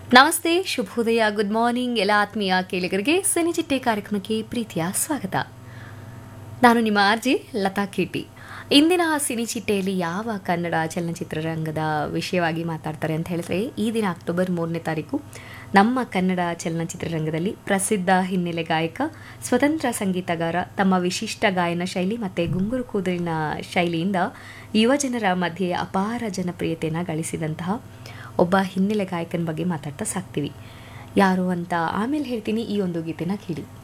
ನಮಸ್ತೆ ಶುಭೋದಯ good morning ಎಲ್ಲ ಆತ್ಮೀಯ ಕೇಳಿಗರಿಗೆ ಸಿನಿಚಿಟ್ಟೆ ಕಾರ್ಯಕ್ರಮಕ್ಕೆ ಪ್ರೀತಿಯ ಸ್ವಾಗತ ನಾನು ನಿಮ್ಮ ಆರ್ಜಿ ಲತಾ ಕಿಟಿ ಇಂದಿನ ಸಿನಿಚಿಟ್ಟೆಯಲ್ಲಿ ಯಾವ ಕನ್ನಡ ಚಲನಚಿತ್ರರಂಗದ ವಿಷಯವಾಗಿ ಮಾತಾಡ್ತಾರೆ ಅಂತ ಹೇಳಿದ್ರೆ ಈ ದಿನ ಅಕ್ಟೋಬರ್ ಮೂರನೇ ತಾರೀಕು ನಮ್ಮ ಕನ್ನಡ ಚಲನಚಿತ್ರರಂಗದಲ್ಲಿ ಪ್ರಸಿದ್ಧ ಹಿನ್ನೆಲೆ ಗಾಯಕ ಸ್ವತಂತ್ರ ಸಂಗೀತಗಾರ ತಮ್ಮ ವಿಶಿಷ್ಟ ಗಾಯನ ಶೈಲಿ ಮತ್ತು ಗುಂಗುರು ಕೂದಲಿನ ಶೈಲಿಯಿಂದ ಯುವಜನರ ಮಧ್ಯೆ ಅಪಾರ ಜನಪ್ರಿಯತೆಯನ್ನು ಗಳಿಸಿದಂತಹ ಒಬ್ಬ ಹಿನ್ನೆಲೆ ಗಾಯಕನ ಬಗ್ಗೆ ಮಾತಾಡ್ತಾ ಸಾಕ್ತೀವಿ ಯಾರು ಅಂತ ಆಮೇಲೆ ಹೇಳ್ತೀನಿ ಈ ಒಂದು ಗೀತೆನ ಕೇಳಿ